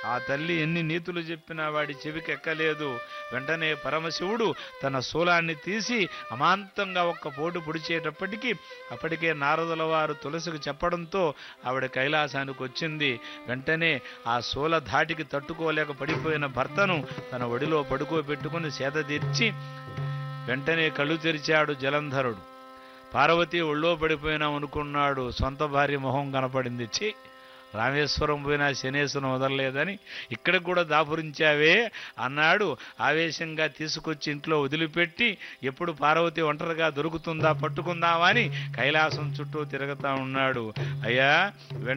ఆ తల్లి ఎన్ని నీతులు చెప్పినా వాడి చెవికి ఎక్కలేదు వెంటనే పరమశివుడు తన శూలాన్ని తీసి అమాంతంగా ఒక్క పోటు పొడిచేటప్పటికీ అప్పటికే నారదుల వారు తులసికి చెప్పడంతో ఆవిడ కైలాసానికి వచ్చింది వెంటనే ఆ శూల ధాటికి తట్టుకోలేక పడిపోయిన భర్తను తన ఒడిలో పడుకోబెట్టుకుని సేద తీర్చి వెంటనే కళ్ళు తెరిచాడు జలంధరుడు పార్వతి ఒళ్ళో పడిపోయినాం అనుకున్నాడు సొంత భార్య మొహం కనపడింది ఛీ రామేశ్వరం పోయినా శనేశ్వరం వదలలేదని ఇక్కడ కూడా దాపురించావే అన్నాడు ఆవేశంగా తీసుకొచ్చి ఇంట్లో వదిలిపెట్టి ఎప్పుడు పార్వతి ఒంటరిగా దొరుకుతుందా పట్టుకుందామా అని కైలాసం చుట్టూ తిరుగుతా ఉన్నాడు అయ్యా వెంట